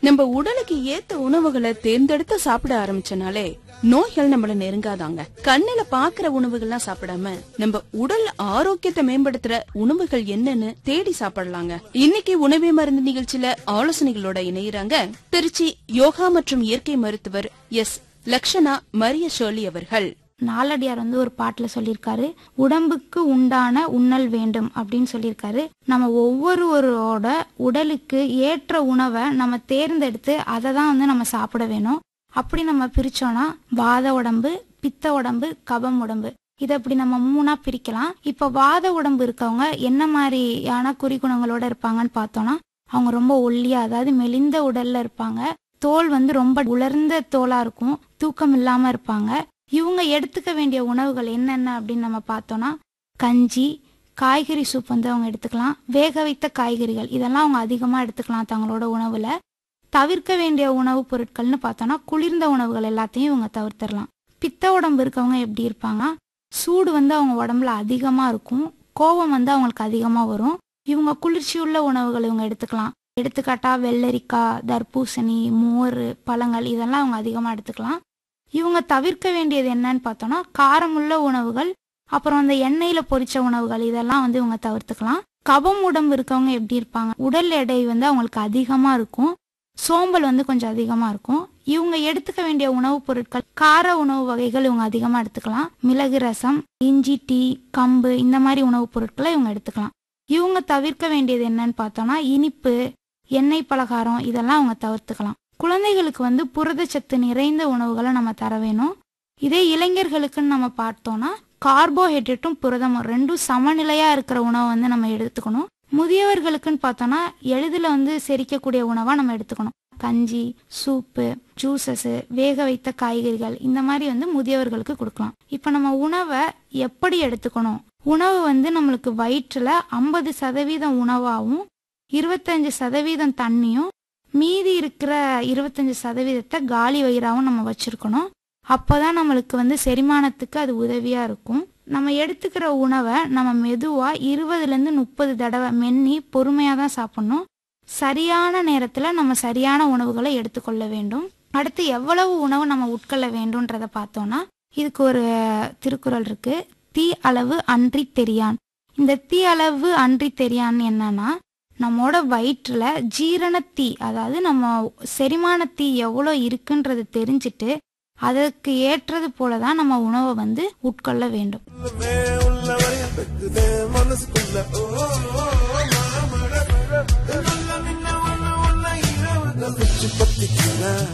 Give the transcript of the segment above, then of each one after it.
நம்ம உடலுக்கு ஏத்த உணவுகளை தேர்ந்தெடுத்து சாப்பிட ஆரம்பிச்சனாலே நோய்கள் நம்மள நெருங்காதாங்க கண்ணுல பாக்குற உணவுகள்லாம் சாப்பிடாம நம்ம உடல் ஆரோக்கியத்தை மேம்படுத்துற உணவுகள் என்னன்னு தேடி சாப்பிடலாங்க இன்னைக்கு உணவே மருந்து நிகழ்ச்சியில ஆலோசனைகளோட இணையறாங்க திருச்சி யோகா மற்றும் இயற்கை மருத்துவர் எஸ் லக்ஷனா மரிய ஷோலி அவர்கள் நாலடியார் வந்து ஒரு பாட்டுல சொல்லியிருக்காரு உடம்புக்கு உண்டான உண்ணல் வேண்டும் அப்படின்னு சொல்லியிருக்காரு நம்ம ஒவ்வொருவரோட உடலுக்கு ஏற்ற உணவை நம்ம தேர்ந்தெடுத்து அதை தான் வந்து நம்ம சாப்பிட வேணும் அப்படி நம்ம பிரிச்சோம்னா வாத உடம்பு பித்த உடம்பு கபம் உடம்பு இதை அப்படி நம்ம மூணா பிரிக்கலாம் இப்ப வாத உடம்பு இருக்கவங்க என்ன மாதிரியான குறிகுணங்களோட இருப்பாங்கன்னு பார்த்தோம்னா அவங்க ரொம்ப ஒல்லியா அதாவது மெலிந்த உடல்ல இருப்பாங்க தோல் வந்து ரொம்ப உலர்ந்த தோலா இருக்கும் தூக்கம் இல்லாம இருப்பாங்க இவங்க எடுத்துக்க வேண்டிய உணவுகள் என்னென்ன அப்படின்னு நம்ம பார்த்தோம்னா கஞ்சி காய்கறி சூப் வந்து அவங்க எடுத்துக்கலாம் வேக வைத்த காய்கறிகள் இதெல்லாம் அவங்க அதிகமாக எடுத்துக்கலாம் தங்களோட உணவில் தவிர்க்க வேண்டிய உணவுப் பொருட்கள்னு பார்த்தோம்னா குளிர்ந்த உணவுகள் எல்லாத்தையும் இவங்க தவிர்த்திடலாம் பித்த உடம்பு இருக்கவங்க எப்படி இருப்பாங்க சூடு வந்து அவங்க உடம்புல அதிகமாக இருக்கும் கோபம் வந்து அவங்களுக்கு அதிகமாக வரும் இவங்க குளிர்ச்சியுள்ள உணவுகள் இவங்க எடுத்துக்கலாம் எடுத்துக்காட்டா வெள்ளரிக்காய் தர்பூசணி மோர் பழங்கள் இதெல்லாம் அவங்க அதிகமாக எடுத்துக்கலாம் இவங்க தவிர்க்க வேண்டியது என்னன்னு பார்த்தோம்னா காரமுள்ள உணவுகள் அப்புறம் அந்த எண்ணெயில பொரிச்ச உணவுகள் இதெல்லாம் வந்து இவங்க தவிர்த்துக்கலாம் கபம் உடம்பு இருக்கவங்க எப்படி இருப்பாங்க உடல் எடை வந்து அவங்களுக்கு அதிகமா இருக்கும் சோம்பல் வந்து கொஞ்சம் அதிகமா இருக்கும் இவங்க எடுத்துக்க வேண்டிய உணவுப் பொருட்கள் கார உணவு வகைகள் இவங்க அதிகமா எடுத்துக்கலாம் மிளகு ரசம் இஞ்சி டீ கம்பு இந்த மாதிரி உணவுப் பொருட்களை இவங்க எடுத்துக்கலாம் இவங்க தவிர்க்க வேண்டியது என்னன்னு பார்த்தோம்னா இனிப்பு எண்ணெய் பலகாரம் இதெல்லாம் அவங்க தவிர்த்துக்கலாம் குழந்தைகளுக்கு வந்து புரதச்சத்து நிறைந்த உணவுகளை நம்ம தர வேணும் இதே இளைஞர்களுக்குன்னு நம்ம பார்த்தோம்னா கார்போஹைட்ரேட்டும் புரதமும் ரெண்டும் சமநிலையா இருக்கிற உணவை வந்து நம்ம எடுத்துக்கணும் முதியவர்களுக்குன்னு பார்த்தோம்னா எளிதில் வந்து செரிக்கக்கூடிய உணவா நம்ம எடுத்துக்கணும் கஞ்சி சூப்பு ஜூசஸ் வேக வைத்த காய்கறிகள் இந்த மாதிரி வந்து முதியவர்களுக்கு கொடுக்கலாம் இப்போ நம்ம உணவை எப்படி எடுத்துக்கணும் உணவு வந்து நம்மளுக்கு வயிற்றுல ஐம்பது சதவீதம் உணவாகவும் இருபத்தஞ்சு சதவீதம் தண்ணியும் மீதி இருக்கிற இருபத்தஞ்சு சதவீதத்தை காலி வயிறாவும் நம்ம வச்சிருக்கணும் அப்போதான் நம்மளுக்கு வந்து செரிமானத்துக்கு அது உதவியா இருக்கும் நம்ம எடுத்துக்கிற உணவை நம்ம மெதுவா இருபதுலேருந்து முப்பது தடவை மென்னி பொறுமையாக தான் சாப்பிடணும் சரியான நேரத்தில் நம்ம சரியான உணவுகளை எடுத்துக்கொள்ள வேண்டும் அடுத்து எவ்வளவு உணவு நம்ம உட்கொள்ள வேண்டும்ன்றதை பார்த்தோம்னா இதுக்கு ஒரு திருக்குறள் இருக்கு தீ அளவு அன்றி தெரியான் இந்த தீ அளவு அன்றி தெரியான் என்னன்னா நம்மோட வயிற்றுல ஜீரண தீ அதாவது நம்ம செரிமான தீ எவ்வளோ இருக்குன்றது தெரிஞ்சுட்டு அதற்கு ஏற்றது போல தான் நம்ம உணவை வந்து உட்கொள்ள வேண்டும் உள்ளமே உள்ளவரை வெக்குதே மனசுக்குள்ள ஓ, ஓ, ஓ, மனமட மட. நல்ல நின்ன ஒண்ணு ஒண்ணு இரவுல வச்சு பத்திக்கிறேன்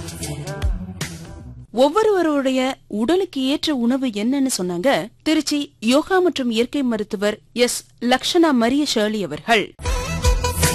ஒவ்வொருவருடைய உடலுக்கு ஏற்ற உணவு என்னன்னு சொன்னாங்க திருச்சி யோகா மற்றும் இயற்கை மருத்துவர் எஸ் லக்ஷனா மரிய ஷேர்லி அவர்கள்